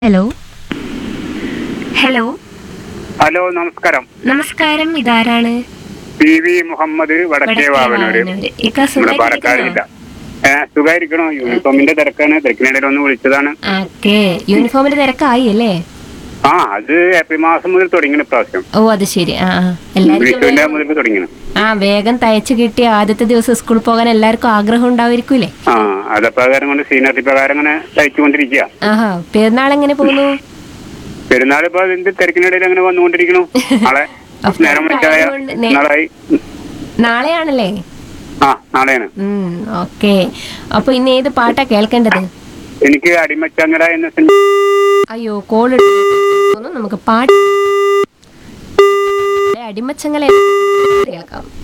Hello hello hello നമസ്കാരം നമസ്കാരം ഇതാരാണ് പി വി മുഹമ്മദ് വടക്കേ വാവനൂര് വാവനൂര്. ഇക്ക നമ്മുടെ സുഖായിട്ടിരിക്കുന്നോ? പാലക്കാടില്ല ഏഹ് സുഖായിരിക്കണോ യൂണിഫോമിന്റെ തിരക്കാണ് തിരക്കിനിടയിൽ ഒന്ന് വിളിച്ചതാണ് ഓക്കേ യൂണിഫോമിന്റെ തിരക്കായി അല്ലേ ആ അത് ഏപ്രിൽ മാസം മുതൽ തുടങ്ങിയ പ്രാവശ്യം ഓ അത് ശരി ആ ആ. എല്ലാവർക്കും വിഷുവിന്റെ വേഗം- മുതൽ തുടങ്ങിയാണ് ആ വേഗം തയ്ച്ചു കിട്ടി ആദ്യത്തെ ദിവസം സ്കൂളിൽ പോകാൻ എല്ലാവർക്കും ആഗ്രഹം ഉണ്ടായിരിക്കൂലേ ആ അതപ്രകാരം കൊണ്ട് സീനിയറിറ്റി പ്രകാരം ഇങ്ങനെ തയ്ച്ചുകൊണ്ടിരിക്കുക ആഹാ പെരുന്നാൾ എങ്ങനെ പോകുന്നു പെരുന്നാൾ ഇപ്പൊ അതിന്റെ തിരക്കിനിടയിൽ അങ്ങനെ വന്നുകൊണ്ടിരിക്കണു നാളെ അപ്പൊ നേരം വിളിച്ചായ ആയതുകൊണ്ട് നേ- നാളായി നാളെയാണല്ലേ ആ നാളെയാണ് ഉം ഓക്കെ അപ്പൊ ഇന്ന് ഏത് പാട്ടാ കേൾക്കേണ്ടത് എനിക്ക് അടിമച്ചങ്ങര എന്ന സിനിമ അയ്യോ കോൾ നമുക്ക് പാട്ട് അടിമച്ചങ്ങളെ കേൾക്കാം